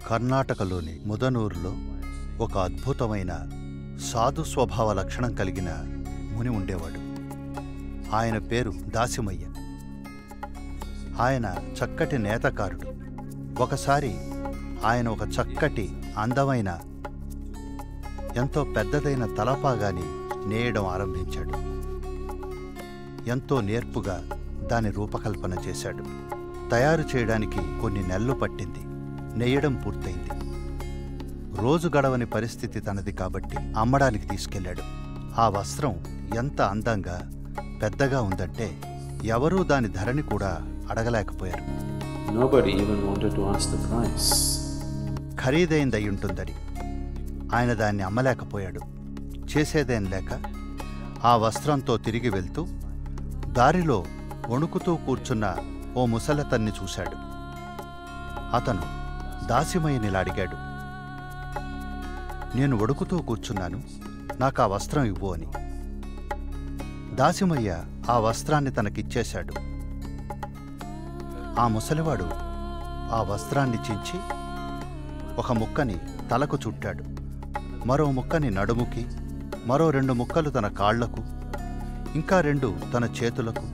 కర్ణాటకలోని ముదనూరులో ఒక అద్భుతమైన సాధు స్వభావ లక్షణం కలిగిన ముని ఉండేవాడు ఆయన పేరు దాసిమయ్య ఆయన చక్కటి నేతకారుడు ఒకసారి ఆయన ఒక చక్కటి అందమైన ఎంతో పెద్దదైన తలపాగాని నేయడం ఆరంభించాడు ఎంతో నేర్పుగా దాని రూపకల్పన చేశాడు తయారు చేయడానికి కొన్ని నెలలు పట్టింది నెయ్యడం పూర్తయింది రోజు గడవని పరిస్థితి తనది కాబట్టి అమ్మడానికి తీసుకెళ్ళాడు ఆ వస్త్రం ఎంత అందంగా పెద్దగా ఉందంటే ఎవరూ దాని ధరని కూడా అడగలేకపోయారు Nobody even wanted to ask the price. ఖరీదైందయి ఉంటుందని ఆయన దాన్ని అమ్మలేకపోయాడు చేసేదేం లేక ఆ వస్త్రంతో తిరిగి వెళ్తూ దారిలో వణుకుతూ కూర్చున్న ఓ ముసలతన్ని చూశాడు అతను దాసిమయ్యనిలా అడిగాడు నేను వణుకుతూ కూర్చున్నాను నాకు ఆ వస్త్రం ఇవ్వు అని దాసిమయ్య ఆ వస్త్రాన్ని తనకిచ్చేశాడు ఆ ముసలివాడు ఆ వస్త్రాన్ని చించి ఒక ముక్కని తలకు చుట్టాడు మరో ముక్కని నడుముకి మరో రెండు ముక్కలు తన కాళ్లకు ఇంకా రెండు తన చేతులకు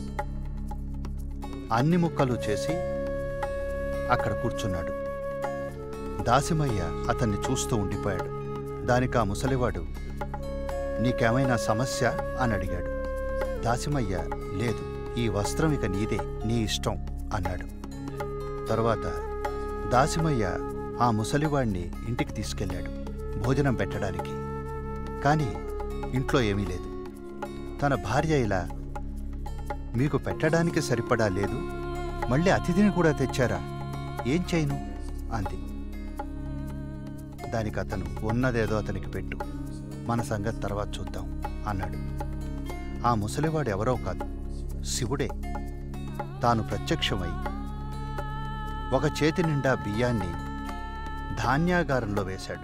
అన్ని ముక్కలు చేసి అక్కడ కూర్చున్నాడు దాసిమయ్య అతన్ని చూస్తూ ఉండిపోయాడు దానికి ఆ ముసలివాడు నీకేమైనా సమస్య అని అడిగాడు దాసిమయ్య లేదు ఈ వస్త్రం ఇక నీదే నీ ఇష్టం అన్నాడు తరువాత దాసిమయ్య ఆ ముసలివాణ్ణి ఇంటికి తీసుకెళ్ళాడు భోజనం పెట్టడానికి కానీ ఇంట్లో ఏమీ లేదు తన భార్య ఇలా మీకు పెట్టడానికి సరిపడా లేదు మళ్ళీ అతిథిని కూడా తెచ్చారా ఏం చేయను అంది దానికి అతను ఉన్నదేదో అతనికి పెట్టు మన సంగతి తర్వాత చూద్దాం అన్నాడు ఆ ముసలివాడు ఎవరో కాదు శివుడే తాను ప్రత్యక్షమై ఒక చేతి నిండా బియ్యాన్ని ధాన్యాగారంలో వేశాడు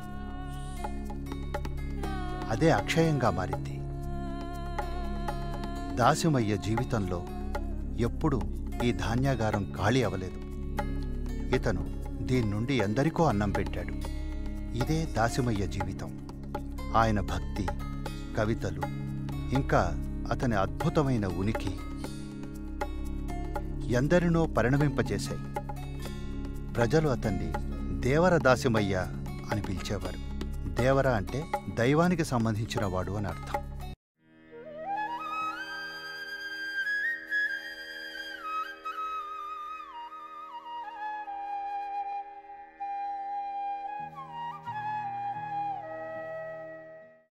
అదే అక్షయంగా మారింది దాసిమయ్య జీవితంలో ఎప్పుడూ ఈ ధాన్యాగారం ఖాళీ అవలేదు ఇతను దీని నుండి ఎందరికో అన్నం పెట్టాడు ఇదే దాసిమయ్య జీవితం ఆయన భక్తి కవితలు ఇంకా అతని అద్భుతమైన ఉనికి ఎందరినో పరిణమింపజేశాయి ప్రజలు అతన్ని దేవర దాసిమయ్య అని పిలిచేవారు దేవర అంటే దైవానికి సంబంధించిన వాడు అని అర్థం